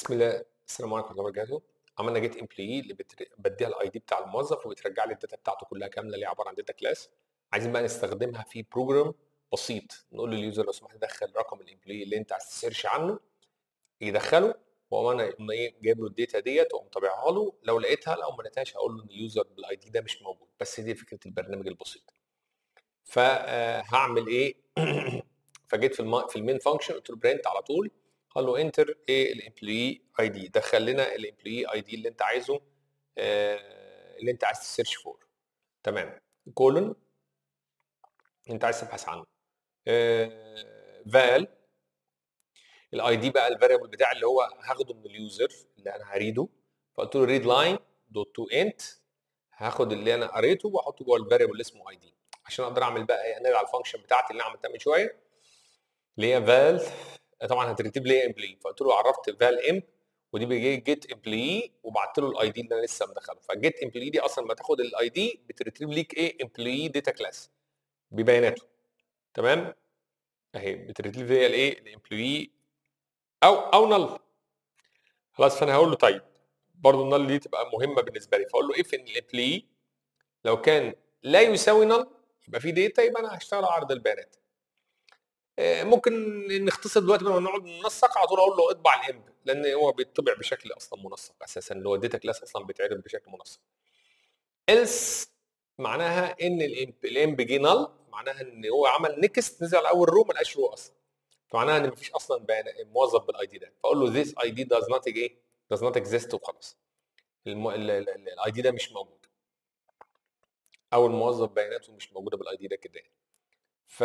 بسم الله السلام عليكم ورحمه الله وبركاته عملنا جيت امبلوي اللي بتر... بديها الاي دي بتاع الموظف وبترجع لي الداتا بتاعته كلها كامله اللي هي عباره عن داتا كلاس عايزين بقى نستخدمها في بروجرام بسيط نقول لليوزر لو سمحت دخل رقم الامبلوي اللي انت عايز تسيرش عنه يدخله واقوم انا أقوم ايه جايب له الداتا ديت واقوم طابعها له لو لقيتها لو ما لقيتهاش هقول له ان اليوزر بالاي دي ده مش موجود بس دي فكره البرنامج البسيط فهعمل ايه فجيت في الم... في المين فانكشن قلت له برنت على طول قال له انتر ايه الامبلوي اي دي دخل لنا الامبلوي اي دي اللي انت عايزه آه اللي انت عايز تسيرش فور تمام كولون انت عايز تبحث عنه آه فال الاي دي بقى الفاريبل بتاعي اللي هو هاخده من اليوزر اللي انا هريده فقلت له ريد لاين دوت تو انت هاخد اللي انا قريته واحطه جوه الفاريبل اللي اسمه اي دي عشان اقدر اعمل بقى ايه انقل على الفانكشن بتاعتي اللي انا عملتها من شويه اللي هي فال طبعا هترتب لي امبلي فقلت له عرفت فال امب ودي بيجي جيت امبلي وبعت له الاي دي اللي انا لسه مدخله فجيت امبلي دي اصلا لما تاخد الاي دي بترتب ليك ايه امبلوي داتا كلاس ببياناته تمام اهي بترتب لي الايه الامبلوي او او نل خلاص فانا هقول له طيب برضه النل دي تبقى مهمه بالنسبه لي فاقول له اف ان الامبلوي لو كان لا يساوي نل يبقى في داتا يبقى انا هشتغل على عرض البيانات ممكن نختصر دلوقتي بدل ما نقعد ننسق على طول اقول له اطبع الامب لان هو بيطبع بشكل اصلا منسق اساسا اللي هو الداتا كلاس اصلا بيتعرض بشكل منسق else معناها ان الامب الامب جه نل معناها ان هو عمل نكست نزل على اول رو ما لقاش رو اصلا فمعناها ان مفيش اصلا موظف بالاي دي ده فاقول له this ID does not ايه does not exist وخلاص الاي دي ده مش موجود او الموظف بياناته مش موجوده بالاي دي ده كده ف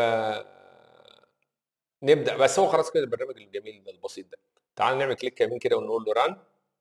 نبدا بس هو خلاص كده البرنامج الجميل ده البسيط ده تعال نعمل كليك يمين كده ونقول له ران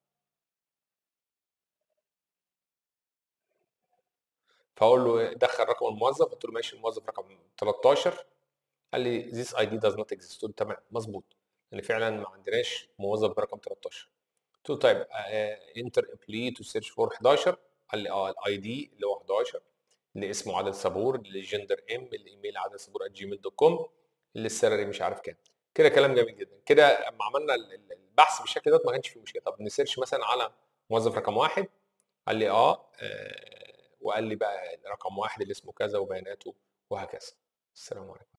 فاقول له دخل رقم الموظف قلت له ماشي الموظف رقم 13 قال لي this ID does not exist قلت له تمام مظبوط لان فعلا ما عندناش موظف برقم 13 قلت له طيب انتر امبلوي تو سيرش فور 11 قال لي اه الاي دي اللي هو 11 اللي اسمه عادل صبور اللي جندر ام الايميل عادل صبور جيميل دوت كوم اللي السالري مش عارف كام كده كلام جميل جدا كده اما عملنا البحث بالشكل ده ما كانش فيه مشكله طب نسيرش مثلا على موظف رقم واحد قال لي اه, آه وقال لي بقى رقم واحد اللي اسمه كذا وبياناته وهكذا السلام عليكم